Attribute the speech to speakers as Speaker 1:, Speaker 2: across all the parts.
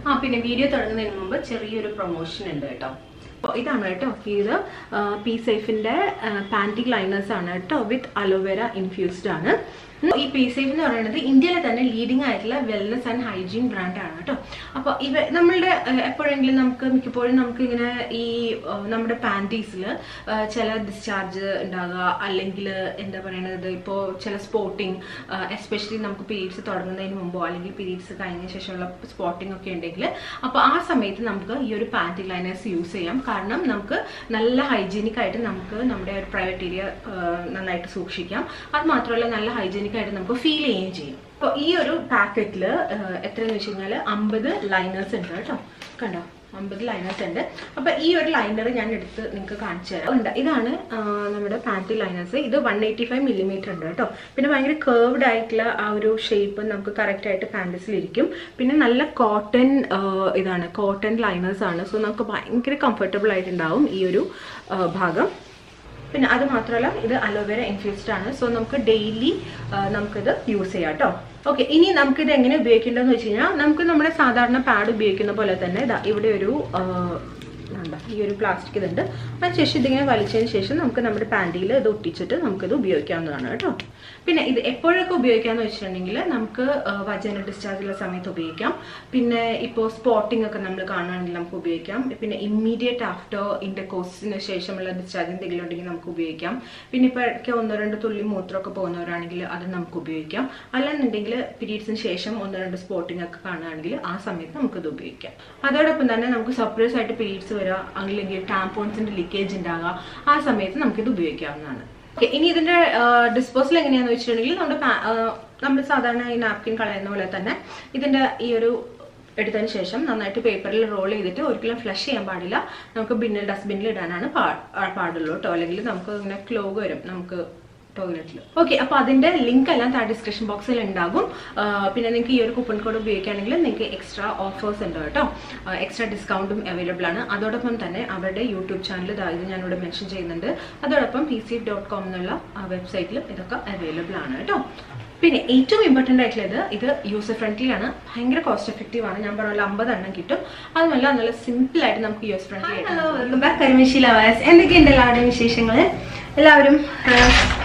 Speaker 1: ആ പിന്നെ വീഡിയോ തുടങ്ങുന്നതിന് മുമ്പ് ചെറിയൊരു പ്രൊമോഷൻ ഉണ്ട് കേട്ടോ അപ്പോൾ ഇതാണ് കേട്ടോ ഇത് പി സേഫിൻ്റെ പാൻറ്റി ലൈനേഴ്സ് ആണ് കേട്ടോ വിത്ത് അലോവേര ഇൻഫ്യൂസ്ഡ് ആണ് ഉം, ഈ പി സേഫ് എന്ന് പറയുന്നത് ഇന്ത്യയിലെ തന്നെ ലീഡിംഗ് ആയിട്ടുള്ള വെൽനസ് ആൻഡ് ഹൈജീൻ ബ്രാൻഡാണ് കേട്ടോ അപ്പോൾ ഇവ നമ്മളുടെ ഏഹ്, എപ്പോഴെങ്കിലും നമുക്ക് മിക്കപ്പോഴും നമുക്ക് ഇങ്ങനെ ഈ ഏഹ്, നമ്മുടെ പാൻറ്റീസിൽ ചില ഡിസ്ചാർജ് ഉണ്ടാകുക അല്ലെങ്കിൽ എന്താ പറയണത് ഇപ്പോൾ ചില സ്പോട്ടിങ് എസ്പെഷ്യലി നമുക്ക് പീരീഡ്സ് തുടങ്ങുന്നതിന് മുമ്പോ അല്ലെങ്കിൽ പീരീഡ്സ് കഴിഞ്ഞ ശേഷമുള്ള സ്പോട്ടിംഗ് ഒക്കെ ഉണ്ടെങ്കിൽ അപ്പോൾ ആ സമയത്ത് നമുക്ക് ഈ ഒരു പാൻറ്റി ലൈനേഴ്സ് യൂസ് ചെയ്യാം കാരണം നമുക്ക് നല്ല ഹൈജീനിക് ആയിട്ട് നമുക്ക് നമ്മുടെ ഒരു പ്രൈവറ്റ് ഏരിയ നന്നായിട്ട് സൂക്ഷിക്കാം അത് മാത്രമല്ല നല്ല ഹൈജീനിക് ആയിട്ട് നമുക്ക് ഫീൽ ചെയ്യുകയും ചെയ്യും അപ്പോൾ ഈ ഒരു പാക്കറ്റിൽ എത്രയെന്ന് വെച്ച് കഴിഞ്ഞാൽ അമ്പത് ലൈനേഴ്സ് ഉണ്ട് കേട്ടോ കണ്ടോ അമ്പത് ലൈനേഴ്സ് ഉണ്ട് അപ്പൊ ഈ ഒരു ലൈനർ ഞാൻ എടുത്ത് നിങ്ങൾക്ക് കാണിച്ചു തരാം ഉണ്ട് ഇതാണ് ആ, നമ്മുടെ പാൻറ്റി ലൈനേഴ്സ് ഇത് വൺ എയ്റ്റി ഫൈവ് മില്ലിമീറ്റർ ഉണ്ട് കേട്ടോ പിന്നെ ഭയങ്കര കേർവ്ഡ് ആയിട്ടുള്ള ആ ഒരു ഷേപ്പ് നമുക്ക് കറക്റ്റ് ആയിട്ട് പാൻറ്റീസിൽ ഇരിക്കും പിന്നെ നല്ല കോട്ടൺ ഇതാണ് കോട്ടൺ ലൈനേഴ്സ് ആണ് സോ നമുക്ക് ഭയങ്കര കംഫർട്ടബിൾ ആയിട്ടുണ്ടാവും ഈ ഒരു ആ, ഭാഗം പിന്നെ അത് മാത്രമല്ല ഇത് അലോവേര ഇൻഫ്യൂസ്ഡ് ആണ് സോ നമുക്ക് ഡെയിലി നമുക്കിത് യൂസ് ചെയ്യാം കേട്ടോ ഓക്കെ ഇനി നമുക്കിത് എങ്ങനെ ഉപയോഗിക്കേണ്ടതെന്ന് വെച്ച് കഴിഞ്ഞാൽ നമുക്ക് നമ്മുടെ സാധാരണ പാഡ് ഉപയോഗിക്കുന്ന പോലെ തന്നെ ഇതാ ഇവിടെ ഒരു ആ, എന്താ ഈ ഒരു പ്ലാസ്റ്റിക് ഇതുണ്ട് അതിനുശേഷം ഇതിങ്ങനെ വലിച്ചതിന് ശേഷം നമുക്ക് നമ്മുടെ പാൻറ്റിയിൽ ഇത് ഒട്ടിച്ചിട്ട് നമുക്കിത് ഉപയോഗിക്കാവുന്നതാണ് കേട്ടോ പിന്നെ ഇത് എപ്പോഴൊക്കെ ഉപയോഗിക്കാന്ന് വെച്ചിട്ടുണ്ടെങ്കിൽ നമുക്ക് വജന ഡിസ്ചാർജ് ഉള്ള സമയത്ത് ഉപയോഗിക്കാം പിന്നെ ഇപ്പോൾ സ്പോട്ടിംഗ് ഒക്കെ നമ്മൾ കാണുകയാണെങ്കിൽ നമുക്ക് ഉപയോഗിക്കാം പിന്നെ ഇമ്മീഡിയറ്റ് ആഫ്റ്റർ ഇൻ്റർകോഴ്സിന് ശേഷമുള്ള ഡിസ്ചാർജ് എന്തെങ്കിലും ഉണ്ടെങ്കിൽ നമുക്ക് ഉപയോഗിക്കാം പിന്നെ ഇപ്പോൾ ഇടയ്ക്ക് ഒന്നോ രണ്ട് തുള്ളി മൂത്രമൊക്കെ പോകുന്നവരാണെങ്കിൽ അത് നമുക്ക് ഉപയോഗിക്കാം അല്ലാന്നുണ്ടെങ്കിൽ പീരീഡ്സിന് ശേഷം ഒന്നോ രണ്ട് സ്പോട്ടിംഗ് ഒക്കെ കാണുകയാണെങ്കിൽ ആ സമയത്ത് നമുക്കത് ഉപയോഗിക്കാം അതോടൊപ്പം തന്നെ നമുക്ക് സപ്രസ് ആയിട്ട് പീരീഡ്സ് വരിക അല്ലെങ്കിൽ ടാമ്പോൺസിന്റെ ലീക്കേജ് ഉണ്ടാകുക ആ സമയത്ത് നമുക്കിത് ഉപയോഗിക്കാവുന്നതാണ് Okay, ഇനി ഇതിന്റെ ഡിസ്പോസൽ എങ്ങനെയാന്ന് വെച്ചിട്ടുണ്ടെങ്കിൽ നമ്മുടെ പാ- ആ, നമ്മൾ സാധാരണ ഈ നാപ്കിൻ കളയുന്ന പോലെ തന്നെ ഇതിന്റെ ഈ ഒരു എടുത്തതിന് ശേഷം നന്നായിട്ട് പേപ്പറിൽ റോൾ ചെയ്തിട്ട് ഒരിക്കലും ഫ്ലഷ് ചെയ്യാൻ പാടില്ല നമുക്ക് ബിന്നിൽ ഡസ്റ്റ്ബിന്നിൽ ഇടാനാണ് പാ- ആ, പാടുള്ളൂ കേട്ടോ അല്ലെങ്കിൽ നമുക്ക് ഇങ്ങനെ ക്ലോഗ് വരും നമുക്ക് ടോയ്ലറ്റിൽ ഓക്കെ അപ്പോൾ അതിന്റെ ലിങ്ക് എല്ലാം താഴെ ഡിസ്ക്രിപ്ഷൻ ബോക്സിൽ ഉണ്ടാകും ആ, പിന്നെ നിങ്ങൾക്ക് ഈ ഒരു കൂപ്പൺ കോഡ് ഉപയോഗിക്കുകയാണെങ്കിൽ നിങ്ങൾക്ക് എക്സ്ട്രാ ഓഫേഴ്സ് ഉണ്ട് കേട്ടോ എക്സ്ട്രാ ഡിസ്കൗണ്ടും അവൈലബിൾ ആണ് അതോടൊപ്പം തന്നെ അവരുടെ യൂട്യൂബ് ചാനൽ ഇത് ഞാനിവിടെ മെൻഷൻ ചെയ്യുന്നുണ്ട് അതോടൊപ്പം പി സി ഡോട്ട് കോം എന്നുള്ള വെബ്സൈറ്റിലും ഇതൊക്കെ അവൈലബിൾ ആണ് കേട്ടോ പിന്നെ ഏറ്റവും ഇമ്പോർട്ടൻ്റ് ആയിട്ടുള്ളത് ഇത് യൂസർ ഫ്രണ്ട്ലി ആണ് ഭയങ്കര കോസ്റ്റ് എഫക്റ്റീവ് ആണ് ഞാൻ പറഞ്ഞ അമ്പത് എണ്ണം കിട്ടും അതുമല്ല നല്ല സിമ്പിൾ ആയിട്ട് നമുക്ക് use friendly hello welcome back കരിമിഷി ലവേഴ്സ് എന്തൊക്കെയുണ്ട് എല്ലാവരുടെയും വിശേഷങ്ങൾ എല്ലാവരും ആ,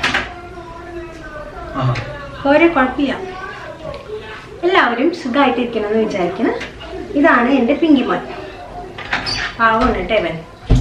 Speaker 1: ഓരോ കുഴപ്പമില്ല എല്ലാവരും സുഖമായിട്ടിരിക്കണം എന്ന് വിചാരിക്കണം ഇതാണ് എൻ്റെ പിങ്കി മോൻ പാവമാണ് കേട്ടോ ഇവൻ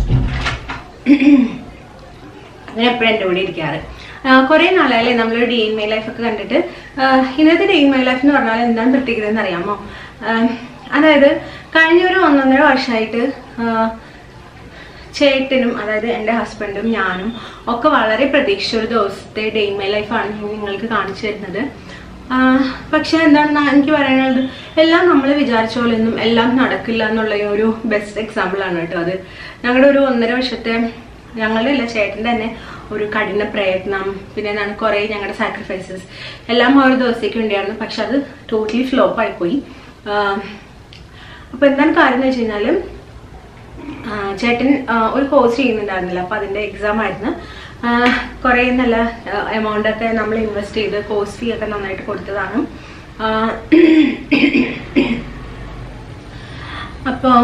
Speaker 1: അങ്ങനെ എപ്പോഴും എൻ്റെ കൂടെ ഇരിക്കാറ് കുറേ നാളായല്ലേ നമ്മളൊരു ഡേ ഇൻ മൈ ലൈഫ് ഒക്കെ കണ്ടിട്ട് ആ, ഇന്നത്തെ ഡേ ഇൻ മൈ ലൈഫ് എന്ന് പറഞ്ഞാൽ എന്താണ് പ്രത്യേകത എന്ന് അറിയാമോ ആ, അതായത് കഴിഞ്ഞ ഒരു ഒന്നൊന്നര വർഷമായിട്ട് ആ, ചേട്ടനും അതായത് എൻ്റെ ഹസ്ബൻഡും ഞാനും ഒക്കെ വളരെ പ്രതീക്ഷിച്ച ഒരു ദിവസത്തെ ഡേ ഇൻ മൈ ലൈഫാണ് ഞാൻ നിങ്ങൾക്ക് കാണിച്ചു തരുന്നത് ആ, പക്ഷെ എന്താണ് എനിക്ക് പറയാനുള്ളത് എല്ലാം നമ്മൾ വിചാരിച്ച പോലെ ഒന്നും എല്ലാം നടക്കില്ല എന്നുള്ള ഈ ഒരു ബെസ്റ്റ് എക്സാമ്പിൾ ആണ് കേട്ടോ അത് ഞങ്ങളുടെ ഒരു ഒന്നര വർഷത്തെ ഞങ്ങളുടെ അല്ല ചേട്ടൻ്റെ തന്നെ ഒരു കഠിന പ്രയത്നം പിന്നെ എന്താണ് കുറേ ഞങ്ങളുടെ സാക്രിഫൈസസ് എല്ലാം ആ ഒരു ദിവസത്തേക്ക് വേണ്ടിയായിരുന്നു പക്ഷെ അത് ടോട്ടലി ഫ്ലോപ്പ് ആയിപ്പോയി അപ്പോൾ എന്താണ് കാര്യം എന്ന് വെച്ച് കഴിഞ്ഞാൽ ആ, ചേട്ടൻ ആ, ഒരു കോഴ്സ് ചെയ്യുന്നുണ്ടായിരുന്നില്ല അപ്പോൾ അതിൻ്റെ എക്സാം ആയിരുന്നു ആ, കുറേ നല്ല എമൗണ്ട് ഒക്കെ നമ്മൾ ഇൻവെസ്റ്റ് ചെയ്ത് കോഴ്സ് ഫീ ഒക്കെ നന്നായിട്ട് കൊടുത്തതാണ് ആ, അപ്പോൾ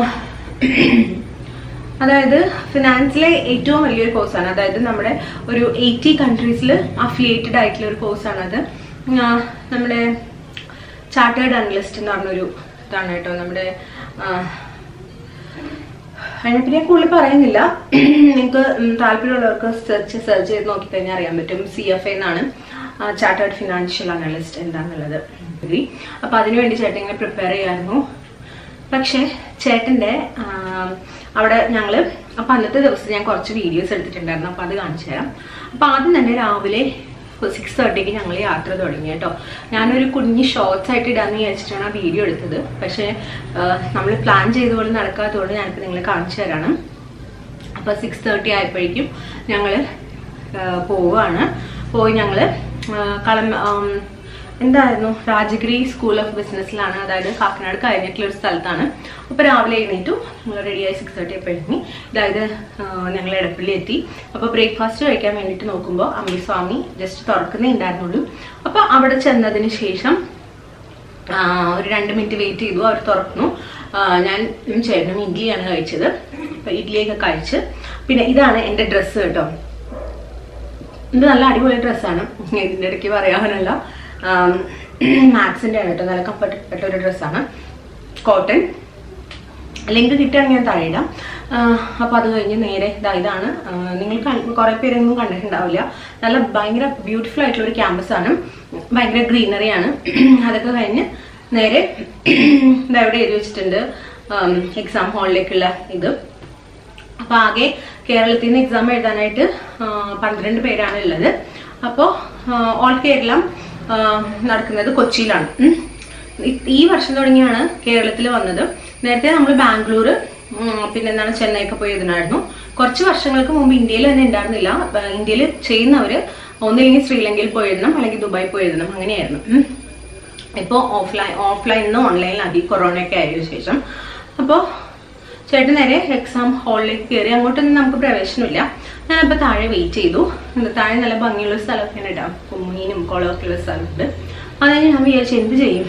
Speaker 1: അതായത് ഫിനാൻസിലെ ഏറ്റവും വലിയൊരു കോഴ്സാണ് അതായത് നമ്മുടെ ഒരു എയ്റ്റി കൺട്രീസിൽ അഫിലിയേറ്റഡ് ആയിട്ടുള്ള ഒരു കോഴ്സാണ് അത് ആ, നമ്മുടെ ചാർട്ടേഡ് അനലിസ്റ്റ് എന്ന് പറഞ്ഞൊരു ഇതാണ് കേട്ടോ നമ്മുടെ ആ, അതിനെപ്പറ്റി ഞാൻ കൂടുതൽ പറയുന്നില്ല നിങ്ങൾക്ക് ഉം, താല്പര്യമുള്ളവർക്ക് സെർച്ച് സെർച്ച് ചെയ്ത് നോക്കിക്കഴിഞ്ഞാൽ അറിയാൻ പറ്റും സി എഫ് എന്നാണ് ചാർട്ടേഡ് ഫിനാൻഷ്യൽ അനലിസ്റ്റ് എന്താണെന്നുള്ളത് ഡിഗ്രി അപ്പോൾ അതിനുവേണ്ടി ചേട്ടൻ ഇങ്ങനെ പ്രിപ്പയർ ചെയ്യായിരുന്നു പക്ഷേ ചേട്ടൻ്റെ അവിടെ ഞങ്ങൾ അപ്പോൾ അന്നത്തെ ദിവസം ഞാൻ കുറച്ച് വീഡിയോസ് എടുത്തിട്ടുണ്ടായിരുന്നു അപ്പോൾ അത് കാണിച്ചു തരാം അപ്പോൾ ആദ്യം തന്നെ രാവിലെ സിക്സ് തേർട്ടിക്ക് ഞങ്ങൾ യാത്ര തുടങ്ങി കേട്ടോ ഞാനൊരു കുഞ്ഞ് ഷോർട്സ് ആയിട്ട് ഇടാന്ന് വിചാരിച്ചിട്ടാണ് ആ വീഡിയോ എടുത്തത് പക്ഷേ നമ്മൾ പ്ലാൻ ചെയ്ത പോലെ നടക്കാത്തതുകൊണ്ട് ഞാനിപ്പോൾ നിങ്ങളെ കാണിച്ചു തരാണ് അപ്പോൾ സിക്സ് തേർട്ടി ആയപ്പോഴേക്കും ഞങ്ങൾ പോവുകയാണ് പോയി ഞങ്ങൾ കളം ആം, എന്തായിരുന്നു രാജഗിരി സ്കൂൾ ഓഫ് ബിസിനസ്സിലാണ് അതായത് കാക്കനാട് കഴിഞ്ഞിട്ടുള്ള ഒരു സ്ഥലത്താണ് അപ്പോൾ രാവിലെ എഴുന്നേറ്റു ഞങ്ങൾ റെഡിയായി സിക്സ് തേർട്ടി ആയപ്പോഴേക്കും അതായത് ഞങ്ങൾ എടപ്പള്ളി എത്തി അപ്പോൾ ബ്രേക്ക്ഫാസ്റ്റ് കഴിക്കാൻ വേണ്ടിയിട്ട് നോക്കുമ്പോൾ അമ്മിസ്വാമി ജസ്റ്റ് തുറക്കുന്നേ ഉണ്ടായിരുന്നുള്ളൂ അപ്പോൾ അവിടെ ചെന്നതിന് ശേഷം ആ, ഒരു രണ്ട് മിനിറ്റ് വെയിറ്റ് ചെയ്തു അവർ തുറന്നു ആ, ഞാൻ ചേട്ടനും ഇഡ്ഡലിയാണ് കഴിച്ചത് അപ്പോൾ ഇഡ്ഡലിയൊക്കെ കഴിച്ച് പിന്നെ ഇതാണ് എൻ്റെ ഡ്രസ്സ് കേട്ടോ ഇത് നല്ല അടിപൊളി ഡ്രസ്സാണ് ഇതിൻ്റെ ഇടയ്ക്ക് പറയാനല്ല മാക്സിൻ്റെ ആണ് കേട്ടോ നല്ല കംഫർട്ട് ആയിട്ടുള്ള ഒരു ഡ്രസ്സാണ് കോട്ടൺ ലിങ്ക് കിട്ടുകയാണെങ്കിൽ ഞാൻ താഴെ ഇടാം അപ്പോൾ അത് കഴിഞ്ഞ് നേരെ ഇതാ ഇതാണ് ആ, നിങ്ങൾ കൺ- കുറേ പേരൊന്നും കണ്ടിട്ടുണ്ടാവില്ല നല്ല ഭയങ്കര ബ്യൂട്ടിഫുൾ ആയിട്ടുള്ള ഒരു ക്യാമ്പസ് ആണ് ഭയങ്കര ഗ്രീനറി ആണ് അതൊക്കെ കഴിഞ്ഞ് നേരെ ഇതാ ഇവിടെ എഴുതി വെച്ചിട്ടുണ്ട് എക്സാം ഹാളിലേക്കുള്ള ഇത് അപ്പൊ ആകെ കേരളത്തിൽ നിന്ന് എക്സാം എഴുതാനായിട്ട് ആ, പന്ത്രണ്ട് പേരാണ് ഉള്ളത് അപ്പോൾ ഓൾ കേരളം ആ, നടക്കുന്നത് കൊച്ചിയിലാണ് ഉം. ഈ- ഈ വർഷം തുടങ്ങിയാണ് കേരളത്തിൽ വന്നത് നേരത്തെ നമ്മൾ ബാംഗ്ലൂർ പിന്നെ എന്താണ് ചെന്നൈ ഒക്കെ പോയി എഴുതണമായിരുന്നു കുറച്ച് വർഷങ്ങൾക്ക് മുമ്പ് ഇന്ത്യയിൽ തന്നെ ഉണ്ടായിരുന്നില്ല ഇന്ത്യയിൽ ചെയ്യുന്നവര് ഒന്നില്ലെങ്കിൽ ശ്രീലങ്കയിൽ പോയി എഴുതണം അല്ലെങ്കിൽ ദുബായി പോയി എഴുതണം അങ്ങനെയായിരുന്നു ഉം. ഇപ്പോൾ ഓഫ്ലൈൻ ഓഫ്ലൈനിൽ നിന്ന് ഓൺലൈനിലാക്കി കൊറോണയൊക്കെ ആയതിനു ശേഷം അപ്പോൾ ചേട്ടൻ നേരെ എക്സാം ഹാളിലേക്ക് കയറി അങ്ങോട്ടൊന്നും നമുക്ക് പ്രവേശനമില്ല ഞാനപ്പോൾ താഴെ വെയിറ്റ് ചെയ്തു എന്താ താഴെ നല്ല ഭംഗിയുള്ള സ്ഥലമൊക്കെയാണ് ഇടാം കുമ്മീനും കുളമൊക്കെ ഉള്ള സ്ഥലമുണ്ട് അത് കഴിഞ്ഞ് ഞാൻ വിചാരിച്ചു എന്ത് ചെയ്യും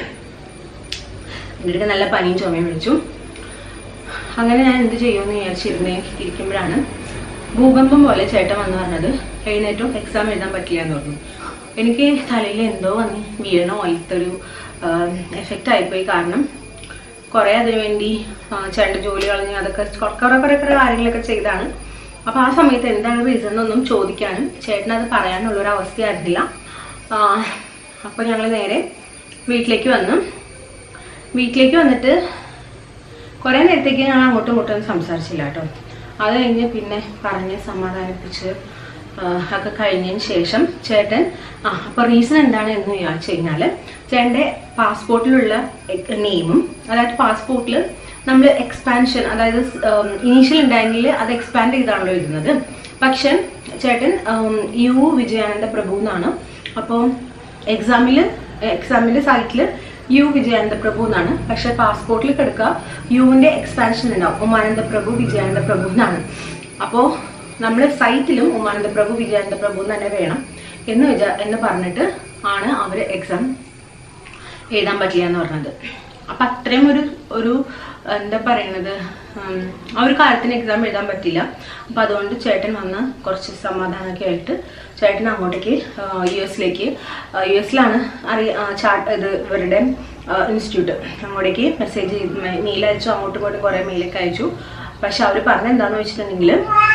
Speaker 1: എൻ്റെ അടുത്ത് നല്ല പനിയും ചുമയും വിളിച്ചു അങ്ങനെ ഞാൻ എന്ത് ചെയ്യുമെന്ന് വിചാരിച്ചിരുന്നേ ഇരിക്കുമ്പോഴാണ് ഭൂകമ്പം പോലെ ചേട്ടൻ വന്ന് പറഞ്ഞത് എഴുന്നേറ്റും എക്സാം എഴുതാൻ പറ്റില്ല എന്ന് പറഞ്ഞു എനിക്ക് തലയിൽ എന്തോ വന്ന് വീഴണ പോലത്തൊരു എഫക്റ്റ് ആയിപ്പോയി കാരണം കുറേ അതിനു വേണ്ടി ആ, ചേട്ടൻ്റെ ജോലി കളഞ്ഞ് അതൊക്കെ കൊ- കുറേ കുറേ കുറേ കാര്യങ്ങളൊക്കെ ചെയ്താണ് അപ്പോൾ ആ സമയത്ത് എന്താണ് റീസൺ എന്നൊന്നും ചോദിക്കാനും ചേട്ടൻ അത് പറയാനുള്ള ഒരു അവസ്ഥയായിരുന്നില്ല അപ്പോൾ ഞങ്ങൾ നേരെ വീട്ടിലേക്ക് വന്നു വീട്ടിലേക്ക് വന്നിട്ട് കുറേ നേരത്തേക്ക് ഞങ്ങൾ അങ്ങോട്ടും ഇങ്ങോട്ടും ഒന്നും സംസാരിച്ചില്ല കേട്ടോ അത് കഴിഞ്ഞ് പിന്നെ പറഞ്ഞ് സമാധാനിപ്പിച്ച് ആ, ഒക്കെ കഴിഞ്ഞതിന് ശേഷം ചേട്ടൻ ആ അപ്പോൾ റീസൺ എന്താണ് എന്ന് വിചാരിച്ചു കഴിഞ്ഞാൽ ചേട്ടൻ്റെ പാസ്പോർട്ടിലുള്ള നെയിമും അതായത് പാസ്പോർട്ടിൽ നമ്മൾ എക്സ്പാൻഷൻ അതായത് ഇനീഷ്യൽ ഉണ്ടായെങ്കിൽ അത് എക്സ്പാൻഡ് ചെയ്താണല്ലോ എഴുതുന്നത് പക്ഷെ ചേട്ടൻ ഉം, യു വിജയാനന്ദ പ്രഭു എന്നാണ് അപ്പോൾ എക്സാമിൽ എക്സാമിൻ്റെ സൈറ്റിൽ യു വിജയാനന്ദ പ്രഭു എന്നാണ് പക്ഷെ പാസ്പോർട്ടിൽ കിടക്കുക യുവിൻ്റെ എക്സ്പാൻഷൻ ഉണ്ടാവും ഉമാനന്ദ പ്രഭു വിജയാനന്ദ പ്രഭു എന്നാണ് അപ്പോൾ നമ്മൾ സൈറ്റിലും ഉമാനന്ദ പ്രഭു വിജയാനന്ദ പ്രഭു എന്ന് തന്നെ വേണം എന്ന് വിചാ എന്ന് പറഞ്ഞിട്ട് ആണ് അവർ എക്സാം എഴുതാൻ പറ്റില്ല എന്ന് പറഞ്ഞത് അപ്പൊ അത്രയും ഒരു ഒരു എന്താ പറയണത് ഉം, ആ ഒരു കാലത്തിന് എക്സാം എഴുതാൻ പറ്റില്ല അപ്പൊ അതുകൊണ്ട് ചേട്ടൻ വന്ന് കുറച്ച് സമാധാനമൊക്കെ ആയിട്ട് ചേട്ടൻ അങ്ങോട്ടേക്ക് യു എസിലേക്ക് യു എസിലാണ് അറിയ ചാർട്ട് ഇത് ഇവരുടെ ഇൻസ്റ്റിറ്റ്യൂട്ട് അങ്ങോട്ടേക്ക് മെസ്സേജ് മെയിൽ അയച്ചു അങ്ങോട്ടും ഇങ്ങോട്ടും കുറേ മെയിലൊക്കെ അയച്ചു പക്ഷെ അവർ പറഞ്ഞ എന്താന്ന് വെച്ചിട്ടുണ്ടെങ്കിൽ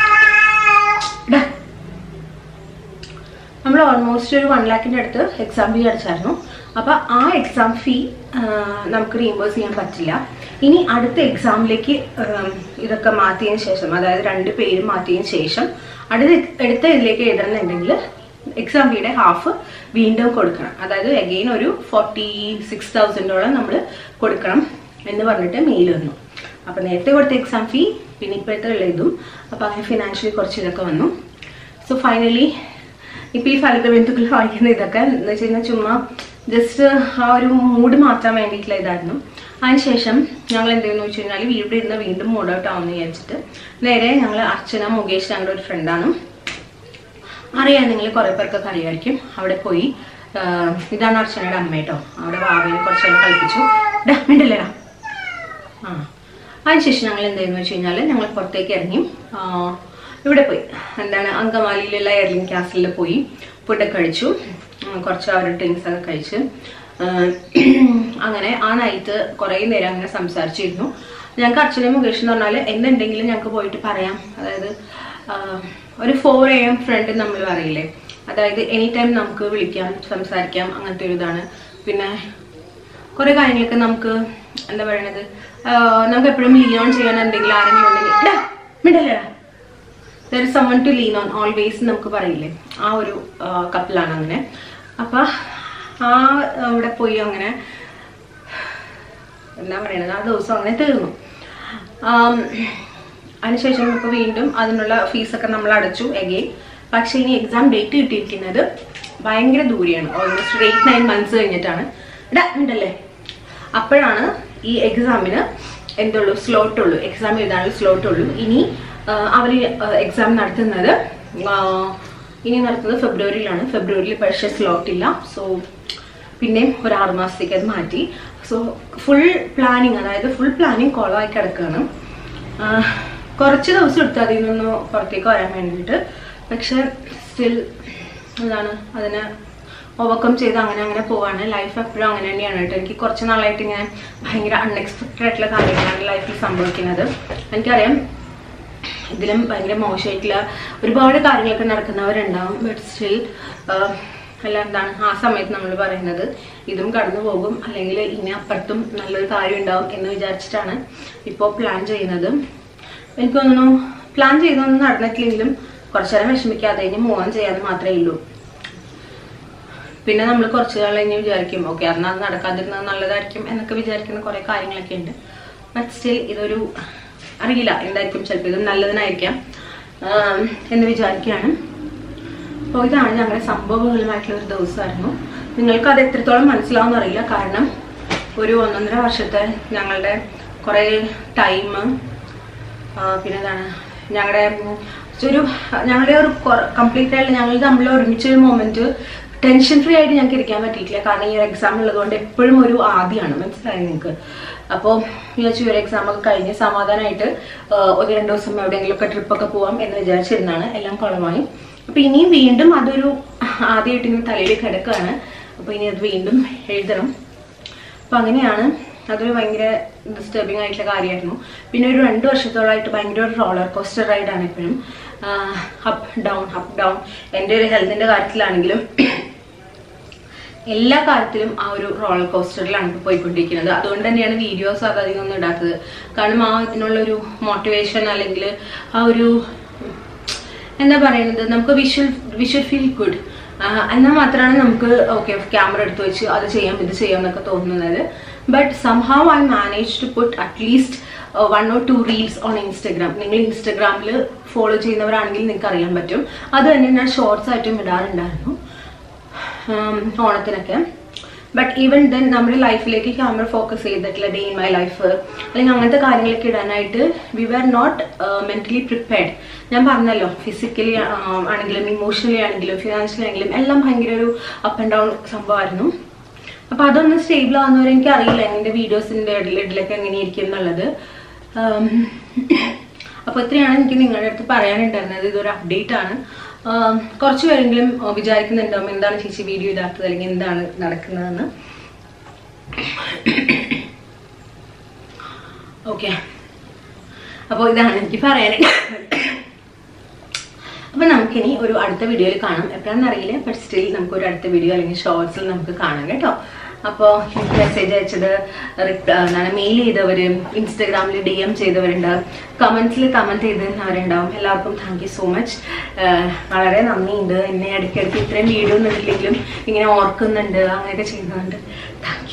Speaker 1: നമ്മൾ ഓൾമോസ്റ്റ് ഒരു വൺ ലാക്കിൻ്റെ അടുത്ത് എക്സാം ഫീ അടച്ചായിരുന്നു അപ്പോൾ ആ എക്സാം ഫീ നമുക്ക് റീഇംബേഴ്സ് ചെയ്യാൻ പറ്റില്ല ഇനി അടുത്ത എക്സാമിലേക്ക് ഇതൊക്കെ മാറ്റിയതിന് ശേഷം അതായത് രണ്ട് പേരും മാറ്റിയതിന് ശേഷം അടുത്ത അടുത്ത ഇതിലേക്ക് എഴുതണമെന്നുണ്ടെങ്കിൽ എക്സാം ഫീയുടെ ഹാഫ് വീണ്ടും കൊടുക്കണം അതായത് അഗെയിൻ ഒരു ഫോർട്ടി സിക്സ് തൗസൻഡോളം നമ്മൾ കൊടുക്കണം എന്ന് പറഞ്ഞിട്ട് മെയിൽ വന്നു അപ്പോൾ നേരത്തെ കൊടുത്ത എക്സാം ഫീ പിന്നെ ഇപ്പോഴത്തെ ഉള്ള ഇതും അപ്പോൾ അങ്ങനെ ഫിനാൻഷ്യലി കുറച്ച് ഇതൊക്കെ വന്നു സോ ഫൈനലി ഇപ്പൊ ഈ ഫലിത ബന്ധുക്കൾ വായിക്കുന്ന ഇതൊക്കെ എന്ന് വെച്ച് കഴിഞ്ഞാൽ ചുമ്മാ ജസ്റ്റ് ആ ഒരു മൂഡ് മാറ്റാൻ വേണ്ടിയിട്ടുള്ള ഇതായിരുന്നു അതിനുശേഷം ഞങ്ങൾ എന്ത് ചെയ്യുന്നു വെച്ച് കഴിഞ്ഞാൽ വീട്ടിൽ ഇരുന്ന് വീണ്ടും മൂഡ് ഔട്ട് ആവുമെന്ന് വിചാരിച്ചിട്ട് നേരെ ഞങ്ങൾ അർച്ചന മുകേഷ് ഞങ്ങളുടെ ഒരു ഫ്രണ്ടാണ് അറിയാം നിങ്ങൾ കുറെ പേർക്കൊക്കെ അറിയാമായിരിക്കും അവിടെ പോയി ആ, ഇതാണ് അർച്ചനയുടെ അമ്മ കേട്ടോ അവിടെ വാവയിൽ കുറച്ച് നേരം കളിപ്പിച്ചു ഡാ മിണ്ടല്ലേടാ ആ അതിനുശേഷം ഞങ്ങൾ എന്തായിരുന്നു വെച്ച് കഴിഞ്ഞാൽ ഞങ്ങൾ പുറത്തേക്ക് ഇറങ്ങി ആ, ഇവിടെ പോയി എന്താണ് അങ്കമാലിയിലുള്ള എയർലിൻ ക്യാസിൽ പോയി ഫുഡൊക്കെ കഴിച്ചു ഉം, കുറച്ച് അവരുടെ ഡ്രിങ്ക്സ് ഒക്കെ കഴിച്ച് ആ, അങ്ങനെ ആ നൈറ്റ് കുറേ നേരം അങ്ങനെ സംസാരിച്ചിരുന്നു ഞങ്ങൾക്ക് അച്ഛനും മുകേഷ് എന്ന് പറഞ്ഞാൽ എന്തുണ്ടെങ്കിലും ഞങ്ങൾക്ക് പോയിട്ട് പറയാം അതായത് ആ, ഒരു ഫോർ എ എം ഫ്രണ്ട് നമ്മൾ പറയില്ലേ അതായത് എനി ടൈം നമുക്ക് വിളിക്കാം സംസാരിക്കാം അങ്ങനത്തെ ഒരു ഇതാണ് പിന്നെ കുറെ കാര്യങ്ങളൊക്കെ നമുക്ക് എന്താ പറയണത് ആഹ് നമുക്ക് എപ്പോഴും ലീൻ ഓൺ ചെയ്യാൻ എന്തെങ്കിലും ആരെങ്കിലും ഉണ്ടെങ്കിൽ മിണ്ടല്ലേടാ there someone to lean on always നമുക്ക് പറയില്ലേ ആ ഒരു കപ്പിലാണ് അങ്ങനെ അപ്പൊ ആ അവിടെ പോയി അങ്ങനെ എന്താ പറയണത് ആ ദിവസം അങ്ങനെ തീർന്നു ആം, അതിനുശേഷം ഇപ്പോൾ വീണ്ടും അതിനുള്ള ഫീസൊക്കെ നമ്മൾ അടച്ചു എഗെയിൻ പക്ഷേ ഇനി എക്സാം ഡേറ്റ് കിട്ടിയിരിക്കുന്നത് ഭയങ്കര ദൂരെയാണ് ഓൾമോസ്റ്റ് ഒരു എയ്റ്റ് നയൻ മന്ത്സ് കഴിഞ്ഞിട്ടാണ് ഇടാ ഉണ്ടല്ലേ അപ്പോഴാണ് ഈ എക്സാമിന് എന്തുള്ളൂ സ്ലോട്ട് ഉള്ളൂ എക്സാം എഴുതാനുള്ള സ്ലോട്ട് ഉള്ളൂ ഇനി അവർ എക്സാം നടത്തുന്നത് ആ, ഇനി നടത്തുന്നത് ഫെബ്രുവരിയിലാണ് ഫെബ്രുവരിയിൽ പക്ഷേ സ്ലോട്ട് ഇല്ല സോ പിന്നെ ഒരു ആറ് മാസത്തേക്ക് അത് മാറ്റി സോ ഫുൾ പ്ലാനിങ് അതായത് ഫുൾ പ്ലാനിങ് കുളമായി കിടക്കുകയാണ് ആ, കുറച്ച് ദിവസം എടുത്തു അതിൽ നിന്ന് പുറത്തേക്ക് വരാൻ വേണ്ടിയിട്ട് പക്ഷെ സ്റ്റിൽ എന്താണ് അതിനെ ഓവർകം ചെയ്ത് അങ്ങനെ അങ്ങനെ പോവാണ് ലൈഫ് എപ്പോഴും അങ്ങനെ തന്നെയാണ് കേട്ടോ എനിക്ക് കുറച്ച് നാളായിട്ട് ഇങ്ങനെ ഭയങ്കര അൺഎക്സ്പെക്റ്റഡ് ആയിട്ടുള്ള കാര്യങ്ങളാണ് ലൈഫിൽ സംഭവിക്കുന്നത് എനിക്കറിയാം ഇതിലും ഭയങ്കര മോശമായിട്ടുള്ള ഒരുപാട് കാര്യങ്ങളൊക്കെ നടക്കുന്നവരുണ്ടാവും ബട്ട് സ്റ്റിൽ അല്ല എന്താണ് ആ സമയത്ത് നമ്മൾ പറയുന്നത് ഇതും കടന്നു പോകും അല്ലെങ്കിൽ ഇനി അപ്പുറത്തും നല്ലൊരു കാര്യം ഉണ്ടാവും എന്ന് വിചാരിച്ചിട്ടാണ് ഇപ്പോൾ പ്ലാൻ ചെയ്യുന്നത് എനിക്ക് തോന്നുന്നു പ്ലാൻ ചെയ്തൊന്നും നടന്നിട്ടില്ലെങ്കിലും കുറച്ചു നേരം വിഷമിക്കാതെ ഇനി മൂവ് ഓൺ ചെയ്യാന്ന് മാത്രമേ ഉള്ളൂ പിന്നെ നമ്മൾ കുറച്ച് കാലം കഴിഞ്ഞ് വിചാരിക്കും ഓക്കെ അന്ന് അത് നടക്കാതിരുന്നത് നല്ലതായിരിക്കും എന്നൊക്കെ വിചാരിക്കുന്ന കുറേ കാര്യങ്ങളൊക്കെ ഉണ്ട് ബട്ട് സ്റ്റിൽ ഇതൊരു അറിയില്ല എന്തായിരിക്കും ചിലപ്പോൾ ഇത് നല്ലതിനായിരിക്കാം ആം, എന്ന് വിചാരിക്കുകയാണ് അപ്പോൾ ഇതാണ് ഞങ്ങളുടെ സംഭവങ്ങളുമായിട്ടുള്ള ഒരു ദിവസമായിരുന്നു നിങ്ങൾക്ക് അത് എത്രത്തോളം മനസ്സിലാവുമെന്ന് അറിയില്ല കാരണം ഒരു ഒന്നൊന്നര വർഷത്തെ ഞങ്ങളുടെ കുറേ ടൈം പിന്നെ എന്താണ് ഞങ്ങളുടെ ഒരു ഞങ്ങളുടെ ഒരു കംപ്ലീറ്റ് ആയിട്ട് ഞങ്ങൾ തമ്മിൽ ഒരുമിച്ച ഒരു മൊമെന്റ് ടെൻഷൻ ഫ്രീ ആയിട്ട് ഞങ്ങൾക്ക് ഇരിക്കാൻ പറ്റിയിട്ടില്ല കാരണം ഈ ഒരു എക്സാം ഉള്ളതുകൊണ്ട് എപ്പോഴും ഒരു ആദ്യമാണ് മനസ്സിലായി നിങ്ങൾക്ക് അപ്പോൾ വിചാരിച്ചു ഈ ഒരു എക്സാം ഒക്കെ കഴിഞ്ഞ് സമാധാനമായിട്ട് ആ, ഒരു രണ്ട് ദിവസം എവിടെയെങ്കിലും ഒക്കെ ട്രിപ്പൊക്കെ പോവാം എന്ന് വിചാരിച്ചിരുന്നാണ് എല്ലാം കുളമായി അപ്പൊ ഇനിയും വീണ്ടും അതൊരു ആദ്യമായിട്ട് ഇങ്ങനെ തലയിൽ കിടക്കുകയാണ് അപ്പൊ ഇനി അത് വീണ്ടും എഴുതണം അപ്പൊ അങ്ങനെയാണ് അതൊരു ഭയങ്കര ഡിസ്റ്റർബിങ് ആയിട്ടുള്ള കാര്യമായിരുന്നു പിന്നെ ഒരു രണ്ട് വർഷത്തോളമായിട്ട് ഭയങ്കര ഒരു റോളർ കോസ്റ്റർ റൈഡാണ് എപ്പോഴും അപ്പ് ഡൗൺ അപ്പ് ഡൗൺ എൻ്റെ ഒരു ഹെൽത്തിൻ്റെ കാര്യത്തിലാണെങ്കിലും എല്ലാ കാര്യത്തിലും ആ ഒരു റോളർ കോസ്റ്ററിലാണ് ഇപ്പോൾ പോയിക്കൊണ്ടിരിക്കുന്നത് അതുകൊണ്ട് തന്നെയാണ് വീഡിയോസ് അത് അധികം ഒന്നും ഇടാത്തത് കാരണം ആ ഇതിനുള്ളൊരു മോട്ടിവേഷൻ അല്ലെങ്കിൽ ആ ഒരു എന്താ പറയുന്നത് നമുക്ക് വിഷ്വൽ വിഷ്വൽ ഫീൽ ഗുഡ് എന്നാൽ മാത്രമാണ് നമുക്ക് ഓക്കെ ക്യാമറ എടുത്ത് വെച്ച് അത് ചെയ്യാം ഇത് ചെയ്യാം എന്നൊക്കെ തോന്നുന്നത് but somehow I manage to put at least one or two reels on Instagram നിങ്ങൾ ഇൻസ്റ്റഗ്രാമിൽ ഫോളോ ചെയ്യുന്നവരാണെങ്കിൽ നിങ്ങൾക്ക് അറിയാൻ പറ്റും അത് തന്നെ ഞാൻ ഷോർട്സ് ആയിട്ടും ഇടാറുണ്ടായിരുന്നു ഉം, ഓണത്തിനൊക്കെ ബട്ട് ഈവൻ ദെൻ നമ്മുടെ ലൈഫിലേക്ക് ക്യാമറ ഫോക്കസ് ചെയ്തിട്ടുള്ള ഡേ ഇൻ മൈ ലൈഫ് അല്ലെങ്കിൽ അങ്ങനത്തെ കാര്യങ്ങളൊക്കെ ഇടാനായിട്ട് we were not mentally prepared ഞാൻ പറഞ്ഞല്ലോ ഫിസിക്കലി ആണെങ്കിലും ഇമോഷണലി ആണെങ്കിലും ഫിനാൻഷ്യലി ആണെങ്കിലും എല്ലാം ഭയങ്കര ഒരു അപ്പ് ആൻഡ് ഡൗൺ സംഭവമായിരുന്നു അപ്പൊ അതൊന്ന് സ്റ്റേബിൾ ആവുന്നവരെ എനിക്ക് അറിയില്ല എൻ്റെ വീഡിയോസിന്റെ ഇടയിലൊക്കെ എങ്ങനെയായിരിക്കും എന്നുള്ളത് ഉം, അപ്പൊ ഇത്രയാണ് എനിക്ക് നിങ്ങളുടെ അടുത്ത് പറയാനുണ്ടായിരുന്നത് ഇതൊരു അപ്ഡേറ്റ് ആണ് ഉം, കുറച്ച് പേരെങ്കിലും ഉം, വിചാരിക്കുന്നുണ്ടാവും എന്താണ് ചേച്ചി വീഡിയോ ഇടാത്തത് അല്ലെങ്കിൽ എന്താണ് നടക്കുന്നതെന്ന് ഓക്കെ അപ്പോൾ ഇതാണ് എനിക്ക് പറയാനുള്ളത് അപ്പൊ നമുക്കിനി ഒരു അടുത്ത വീഡിയോയിൽ കാണാം എപ്പോഴാണെന്ന് അറിയില്ല ബട്ട് സ്റ്റിൽ നമുക്ക് ഒരു അടുത്ത വീഡിയോ അല്ലെങ്കിൽ ഷോർട്സിൽ നമുക്ക് കാണാം കേട്ടോ അപ്പോൾ എനിക്ക് മെസ്സേജ് അയച്ചത് റിപ്ല- എന്താണ് മെയിൽ ചെയ്തവര് ഇൻസ്റ്റഗ്രാമിൽ ഡി എം ചെയ്തവരുണ്ട് കമന്റ്സിൽ കമന്റ് ചെയ്തവരുണ്ടാവും എല്ലാവർക്കും താങ്ക് യു സോ മച്ച് വളരെ നന്ദിയുണ്ട് എന്നെ ഇടയ്ക്കിടയ്ക്ക് ഇത്രയും വീഡിയോ ഒന്നും ഇല്ലെങ്കിലും ഇങ്ങനെ ഓർക്കുന്നുണ്ട് അങ്ങനെയൊക്കെ ചെയ്യുന്നുണ്ട് താങ്ക്